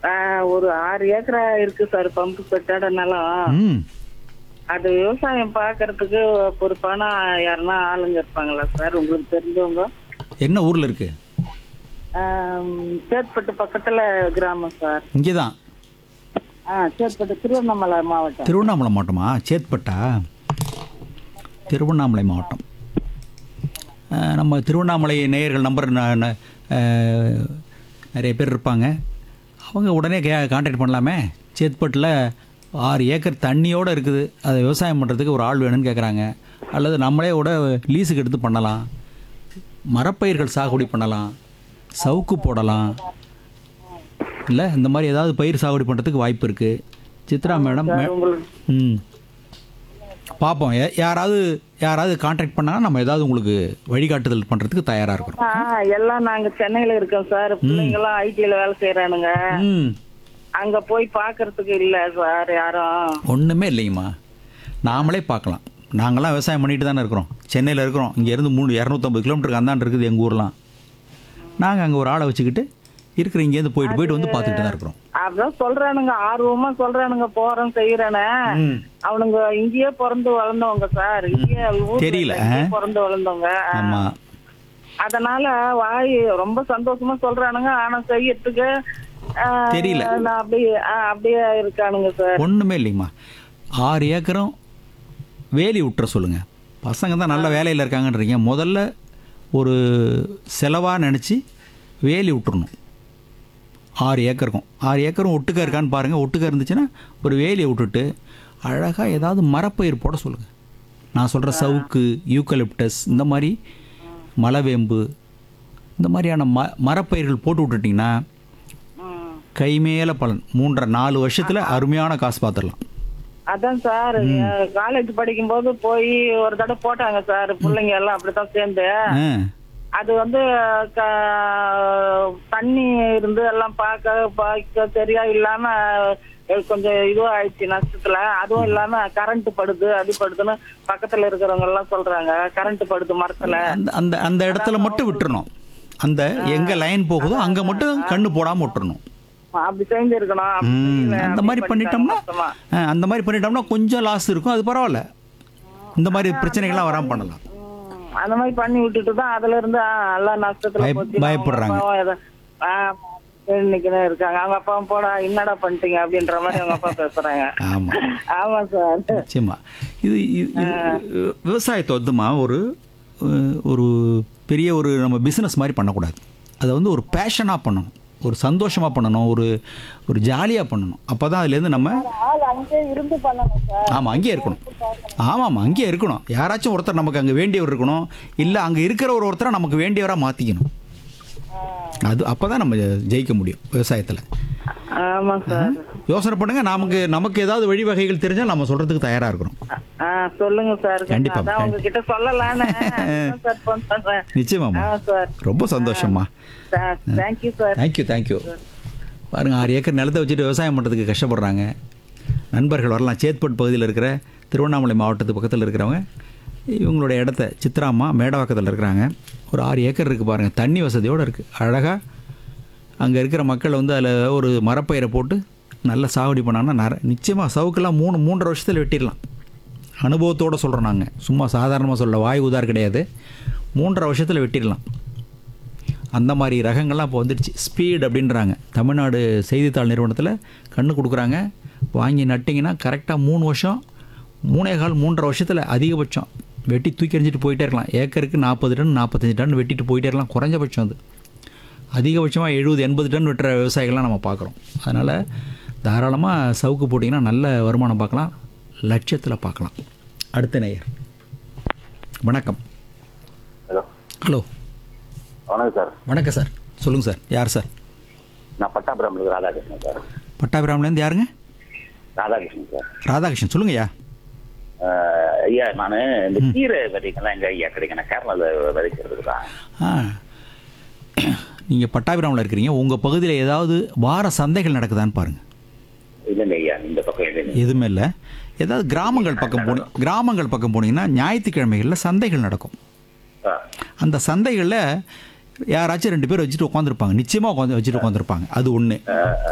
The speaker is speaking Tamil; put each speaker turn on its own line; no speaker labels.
ஆஹ், ஒரு ஆறு ஏக்கரா இருக்கு சார் பம்பு பெட்டாட நிலம்
ம்
அது விவசாயம் பாக்குறதுக்கு பொறுப்பான யாருன்னா ஆளுங்க இருப்பாங்களா சார் உங்களுக்கு தெரிஞ்சவங்க
என்ன ஊரில் இருக்கு
ஆம், சேத்பட்டு பக்கத்துல கிராமம் சார்
இங்கே தான்
ஆ சேத்பட்டு திருவண்ணாமலை மாவட்டம்
திருவண்ணாமலை மாவட்டமா சேத்பட்டா திருவண்ணாமலை மாவட்டம் அஹ், நம்ம திருவண்ணாமலை நேயர்கள் நம்பர் ந- ந- அஹ், நிறைய பேர் இருப்பாங்க அவங்க உடனே கே கான்டாக்ட் பண்ணலாமே சேத்பட்டில் ஆறு ஏக்கர் தண்ணியோடு இருக்குது அதை விவசாயம் பண்ணுறதுக்கு ஒரு ஆள் வேணும்னு கேட்குறாங்க அல்லது நம்மளே கூட லீஸுக்கு எடுத்து பண்ணலாம் மரப்பயிர்கள் சாகுபடி பண்ணலாம் சவுக்கு போடலாம் இல்லை இந்த மாதிரி ஏதாவது பயிர் சாகுபடி பண்ணுறதுக்கு வாய்ப்பு இருக்குது சித்ரா மேடம் மே-
உங்களுக்கு
ம் பார்ப்போம் யா- யாராவது யாராவது கான்டாக்ட் பண்ணாங்கன்னா நம்ம ஏதாவது உங்களுக்கு வழிகாட்டுதல் பண்ணுறதுக்கு தயாராக இருக்கிறோம்
ஆ, எல்லாம் நாங்க சென்னையில இருக்கோம் சார் பிள்ளைங்க எல்லாம் ஐடில வேலை செய்யறானுங்க
ம்
அங்க போய் பாக்குறதுக்கு இல்ல சார் யாரும்
ஒன்றுமே இல்லைங்கம்மா நாமளே பார்க்கலாம் நாங்களாம் விவசாயம் பண்ணிட்டு தானே இருக்கிறோம் சென்னையில் இருக்கிறோம் இங்கேருந்து மூணு இரநூத்தம்பது கிலோமீட்டருக்கு அந்தாண்டு இருக்குது எங்கள் ஊர்லாம் நாங்கள் அங்கே ஒரு ஆளை வச்சுக்கிட்டு இருக்கிற இங்கேருந்து போயிட்டு போயிட்டு வந்து பார்த்துக்கிட்டு தான் இருக்கிறோம்
அதான் சொல்றானுங்க ஆர்வமா சொல்றானுங்க போறோம் செய்யறேன்னு
ம்
அவனுங்க இங்கேயே பிறந்து வளர்ந்தவங்க சார் இங்கேயே ஊர்ல
தெரியல,
இல்ல, இங்கேயே பிறந்து வளர்ந்தவங்க
ஆமாம்
அதனால வாய் ரொம்ப சந்தோஷமா சொல்றானுங்க ஆனா செய்யறதுக்கு ஆ,
தெரியல.
நான் அப்படியே ஆ, அப்படியே இருக்கானுங்க சார்
ஒன்றுமே இல்லைங்கம்மா ஆறு ஏக்கரும் வேலி விட்டுற சொல்லுங்க பசங்க தான் நல்ல வேலையில் இருக்காங்கன்றீங்க முதல்ல ஒரு செலவாக நினச்சி வேலி விட்டுறணும் ஆறு ஏக்கருக்கும் ஆறு ஏக்கரும் ஒட்டுக்க இருக்கான்னு பாருங்கள் ஒட்டுக்க இருந்துச்சுன்னா ஒரு வேலியை விட்டுட்டு அழகாக ஏதாவது மரப்பயிர் போட சொல்லுங்கள் நான் சொல்கிற சவுக்கு யூக்கலிப்டஸ் இந்த மாதிரி மலவேம்பு இந்த மாதிரியான ம மரப்பயிர்கள் போட்டு விட்டுட்டிங்கன்னா
ம்.
கை மேல பலன் மூன்றரை நாலு வருஷத்துல அருமையான காசு பார்த்துடலாம்
அதான் சார் காலேஜ் படிக்கும் போது போய் ஒரு தடவை போட்டாங்க சார் பிள்ளைங்க எல்லாம் அப்படித்தான் சேர்ந்து
ஆ
அது வந்து க- தண்ணி இருந்து எல்லாம் பார்க்க பார்க்க சரியா இல்லாம அஹ், கொஞ்சம் இதுவாயிடுச்சு நஷ்டத்துல அதுவும் இல்லாம கரண்ட் படுது அது படுதுன்னு பக்கத்துல இருக்கிறவங்க எல்லாம் சொல்றாங்க கரண்ட் படுது மரத்துல
அந்த அந்த அந்த இடத்துல மட்டும் விட்டுறணும் அந்த எங்க லைன் போகுதோ அங்க மட்டும் கண்ணு போடாம விட்டுறணும்
அப்படி செஞ்சிருக்கணும் அப்படி
ம்,
செய்யல,
அந்த
அப்படி
மாதிரி
பண்ணிட்டாங்க
பண்ணிட்டோம்னா
மொத்தமா.
ஆ, அந்த மாதிரி பண்ணிட்டோம்னா கொஞ்சம் லாஸ் இருக்கும் அது பரவாயில்ல இந்த மாதிரி பிரச்சனைகள்லாம் வராமல் பண்ணலாம்
ம், அந்த மாதிரி பண்ணி விட்டுட்டு தான் அதுல இருந்து ஆ, எல்லாம் நஷ்டத்துல
பய-
போச்சு.
பயப்படுறாங்க.
அவங்க அப்பாவும் ஏதோ, ஆ, இன்னைக்குதான் இருக்காங்க அவங்க அப்பா போடா என்னடா பண்ணிட்டீங்க அப்படின்ற மாதிரி அவங்க அப்பா பேசுறாங்க
ஆமா
ஆமா சார்
நிச்சயமா இது இது- இது விவசாயத்தை வந்துமா ஒரு அஹ், ஒரு பெரிய ஒரு நம்ம பிஸ்னஸ் மாதிரி பண்ணக்கூடாது அதை வந்து ஒரு பேஷனாக பண்ணணும் ஒரு சந்தோஷமாக பண்ணணும் ஒரு ஒரு ஜாலியாக பண்ணணும் அப்போ தான் அதுலேருந்து நம்ம
ஆள் அங்கே இருந்து பண்ணணும் சார்
ஆமாம் அங்கேயே இருக்கணும் ஆமாம் அங்கேயே இருக்கணும் யாராச்சும் ஒருத்தர் நமக்கு அங்கே வேண்டியவர் இருக்கணும் இல்லை அங்கே இருக்கிற ஒரு ஒருத்தரை நமக்கு வேண்டியவராக மாற்றிக்கணும் அது அப்போ தான் நம்ம ஜெயிக்க முடியும் விவசாயத்தில்
ஆமா சார்
யோசனை பண்ணுங்க நமக்கு நமக்கு ஏதாவது வழிவகைகள் தெரிஞ்சால் நம்ம சொல்கிறதுக்கு தயாராக இருக்கிறோம்
ஆ சொல்லுங்க சார்
கண்டிப்பா,
அதான் உங்ககிட்ட சொல்லலான்னு அதான் சார் ஃபோன் பண்றேன்
நிச்சயமாம்மா
ஆ சார்
ரொம்ப சந்தோஷம்மா
sir thank you sir
thank you thank you பாருங்கள் ஆறு ஏக்கர் நிலத்தை வச்சுட்டு விவசாயம் பண்ணுறதுக்கு கஷ்டப்படுறாங்க நண்பர்கள் வரலாம் சேத்பட் பகுதியில் இருக்கிற திருவண்ணாமலை மாவட்டத்து பக்கத்தில் இருக்கிறவங்க இவங்களுடைய இடத்த சித்ராம்மா மேடவாக்கத்தில் இருக்கிறாங்க ஒரு ஆறு ஏக்கர் இருக்குது பாருங்கள் தண்ணி வசதியோடு இருக்குது அழகாக அங்கே இருக்கிற மக்கள் வந்து அதில் ஒரு மரப்பயிரை போட்டு நல்லா சாகுபடி பண்ணாங்கன்னா நர நிச்சயமாக சவுக்கெல்லாம் மூணு மூன்றரை வருஷத்தில் வெட்டிடலாம் அனுபவத்தோடு சொல்கிறோம் நாங்கள் சும்மா சாதாரணமாக சொல்ல வாய் உதார் கிடையாது மூன்றரை வருஷத்தில் வெட்டிடலாம் அந்த மாதிரி ரகங்கள்லாம் இப்போ வந்துடுச்சு ஸ்பீட் அப்படின்றாங்க தமிழ்நாடு செய்தித்தாள் நிறுவனத்தில் கண்ணு கொடுக்குறாங்க வாங்கி நட்டிங்கன்னா கரெக்டாக மூணு வருஷம் மூணே கால் மூன்றரை வருஷத்தில் அதிகபட்சம் வெட்டி தூக்கி எறிஞ்சிட்டு போயிட்டே இருக்கலாம் ஏக்கருக்கு நாற்பது டன் நாற்பத்தஞ்சு டன் வெட்டிட்டு போயிட்டே இருக்கலாம் குறைஞ்சபட்சம் அது அதிகபட்சமாக எழுபது எண்பது டன் வெட்டுற விவசாயிகள்லாம் நம்ம பார்க்குறோம் அதனால் தாராளமாக சவுக்கு போட்டிங்கன்னா நல்ல வருமானம் பார்க்கலாம் லட்சத்தில் பார்க்கலாம் அடுத்த நேயர் வணக்கம்
ஹலோ
ஹலோ
வணக்கம் சார்
வணக்கம் சார் சொல்லுங்கள் சார் யார் சார்
நான் பட்டாபுரம்ல ராதாகிருஷ்ணன் சார்
பட்டாபிராமலேருந்து யாருங்க
ராதாகிருஷ்ணன் சார்
ராதாகிருஷ்ணன் சொல்லுங்கய்யா
அஹ், ஐயா நான் இந்த கீரை விதைகள்லாம் எங்க ஐயா கிடைக்கும் நான் கேரளாவில் விதைக்கிறதுக்கு தான்
ஆ நீங்கள் பட்டாபிராமில் இருக்கிறீங்க உங்கள் பகுதியில் ஏதாவது வார சந்தைகள் நடக்குதான்னு பாருங்கள்
இல்லைங்க ஐயா இந்த பக்கம் இல்லைங்க
எதுவுமே இல்லை ஏதாவது கிராமங்கள் பக்கம் போனி கிராமங்கள் பக்கம் போனீங்கன்னா ஞாயிற்றுக்கிழமைகளில் சந்தைகள் நடக்கும்
ஆ,
அந்த சந்தைகளில் யாராச்சும் ரெண்டு பேர் வச்சுட்டு உட்காந்துருப்பாங்க நிச்சயமாக உட்காந்து வச்சுட்டு உட்காந்துருப்பாங்க அது ஒன்று